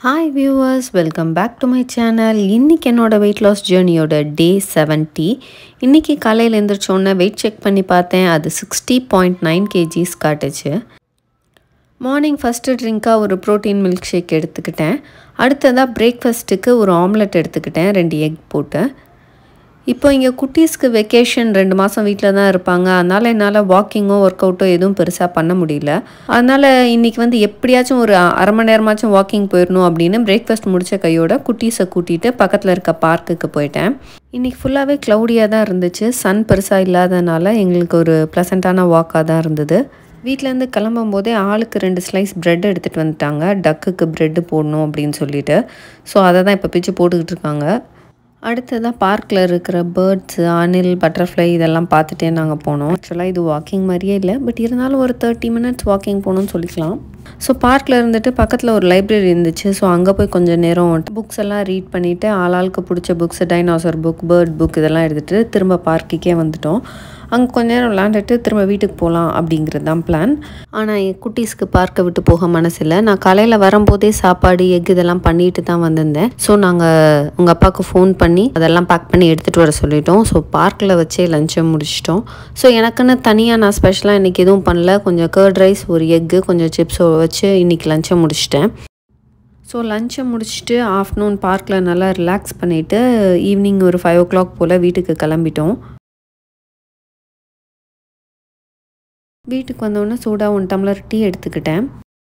hi viewers welcome back to my channel இன்றைக்கி என்னோட weight loss ஜேர்னியோட டே செவன்ட்டி இன்றைக்கி காலையில் எழுந்திரிச்சோன்னே வெயிட் செக் பண்ணி பார்த்தேன் அது சிக்ஸ்டி பாயிண்ட் நைன் கேஜிஸ் காட்டுச்சு மார்னிங் ஃபஸ்ட்டு ட்ரிங்காக ஒரு ப்ரோட்டீன் மில்க் ஷேக் எடுத்துக்கிட்டேன் அடுத்ததாக பிரேக்ஃபாஸ்ட்டுக்கு ஒரு ஆம்லெட் எடுத்துக்கிட்டேன் ரெண்டு எக் போட்டு இப்போ இங்கே குட்டீஸ்க்கு வெக்கேஷன் ரெண்டு மாதம் வீட்டில் தான் இருப்பாங்க அதனால் என்னால் வாக்கிங்கோ ஒர்க் அவுட்டோ எதுவும் பெருசாக பண்ண முடியல அதனால் இன்றைக்கி வந்து எப்படியாச்சும் ஒரு அரை மணி நேரமாச்சும் வாக்கிங் போயிடணும் அப்படின்னு பிரேக்ஃபாஸ்ட் முடித்த கையோட குட்டீஸை கூட்டிகிட்டு பக்கத்தில் இருக்க பார்க்குக்கு போயிட்டேன் இன்றைக்கி ஃபுல்லாகவே க்ளவுடியாக தான் இருந்துச்சு சன் பெருசாக இல்லாதனால எங்களுக்கு ஒரு ப்ளசண்ட்டான வாக்காக தான் இருந்தது வீட்டிலேருந்து கிளம்பும் போதே ஆளுக்கு ரெண்டு ஸ்லைஸ் ப்ரெட் எடுத்துகிட்டு வந்துட்டாங்க டக்குக்கு ப்ரெட்டு போடணும் அப்படின்னு சொல்லிட்டு ஸோ அதை தான் இப்போ பிச்சு போட்டுக்கிட்டு இருக்காங்க அடுத்ததாக பார்க்கில் இருக்கிற பேர்ட்ஸு அணில் பட்டர்ஃப்ளை இதெல்லாம் பார்த்துட்டே நாங்கள் போனோம் ஆக்சுவலாக இது வாக்கிங் மாதிரியே இல்லை பட் இருந்தாலும் ஒரு தேர்ட்டி மினிட்ஸ் வாக்கிங் போகணும்னு சொல்லிக்கலாம் ஸோ பார்க்கில் இருந்துட்டு பக்கத்தில் ஒரு லைப்ரரி இருந்துச்சு ஸோ அங்கே போய் கொஞ்சம் நேரம் புக்ஸ் எல்லாம் ரீட் பண்ணிவிட்டு ஆளாளுக்கு பிடிச்ச books dinosaur book bird book இதெல்லாம் எடுத்துகிட்டு திரும்ப பார்க்குக்கே வந்துட்டோம் அங்கே கொஞ்ச நேரம் விளாண்டுட்டு திரும்ப வீட்டுக்கு போகலாம் அப்படிங்கிறது தான் பிளான் ஆனால் என் குட்டீஸ்க்கு பார்க்கை விட்டு போக மனசில்லை நான் காலையில் வரும்போதே சாப்பாடு எக் இதெல்லாம் பண்ணிட்டு தான் வந்திருந்தேன் ஸோ நாங்கள் உங்கள் அப்பாவுக்கு ஃபோன் பண்ணி அதெல்லாம் பேக் பண்ணி எடுத்துகிட்டு வர சொல்லிட்டோம் ஸோ பார்க்கில் வச்சே லஞ்சை முடிச்சிட்டோம் ஸோ எனக்குன்னு தனியாக நான் ஸ்பெஷலாக இன்றைக்கி எதுவும் பண்ணல கொஞ்சம் கர்ட் ரைஸ் ஒரு எக்கு கொஞ்சம் சிப்ஸோ வச்சு இன்றைக்கி லஞ்சை முடிச்சிட்டேன் ஸோ லஞ்சை முடிச்சுட்டு ஆஃப்டர்நூன் பார்க்கில் நல்லா ரிலாக்ஸ் பண்ணிவிட்டு ஈவினிங் ஒரு ஃபைவ் ஓ கிளாக் போல் வீட்டுக்கு கிளம்பிட்டோம் வீட்டுக்கு வந்தோடனே சூடாக ஒன் டம்ளர் டீ எடுத்துக்கிட்டேன்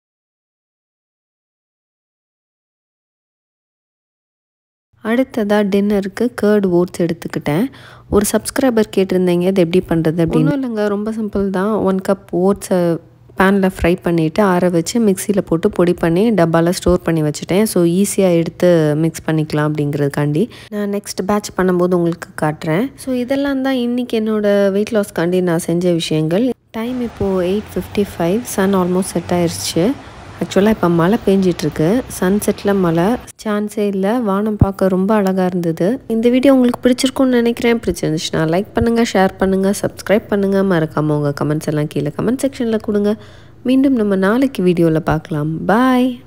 அடுத்ததாக டின்னருக்கு கேர்டு ஓட்ஸ் எடுத்துக்கிட்டேன் ஒரு சப்ஸ்கிரைபர் கேட்டிருந்தீங்க இது எப்படி பண்ணுறது அப்படின்னு இல்லைங்க ரொம்ப சிம்பிள் தான் ஒன் கப் ஓட்ஸை பேனில் ஃப்ரை பண்ணிவிட்டு ஆற வச்சு மிக்சியில் போட்டு பொடி பண்ணி டப்பாவில் ஸ்டோர் பண்ணி வச்சுட்டேன் ஸோ ஈஸியாக எடுத்து மிக்ஸ் பண்ணிக்கலாம் அப்படிங்கிறதுக்காண்டி நான் நெக்ஸ்ட் பேட்ச் பண்ணும்போது உங்களுக்கு காட்டுறேன் ஸோ இதெல்லாம் தான் இன்றைக்கி என்னோடய வெயிட் லாஸ்க்காண்டி நான் செஞ்ச விஷயங்கள் டைம் இப்போது eight fifty five sun almost set ஆயிடுச்சு ஆக்சுவலாக இப்போ மழை பெஞ்சிட்ருக்கு சன்செட்டில் மழை சான்ஸே இல்லை வானம் பார்க்க ரொம்ப அழகாக இருந்தது இந்த வீடியோ உங்களுக்கு பிடிச்சிருக்கும்னு நினைக்கிறேன் பிடிச்சிருந்துச்சுன்னா லைக் பண்ணுங்கள் ஷேர் பண்ணுங்கள் சப்ஸ்கிரைப் பண்ணுங்கள் மறக்காமல் உங்கள் கமெண்ட்ஸ் எல்லாம் கீழே கமெண்ட் செக்ஷனில் கொடுங்க மீண்டும் நம்ம நாளைக்கு வீடியோவில் பார்க்கலாம் பாய்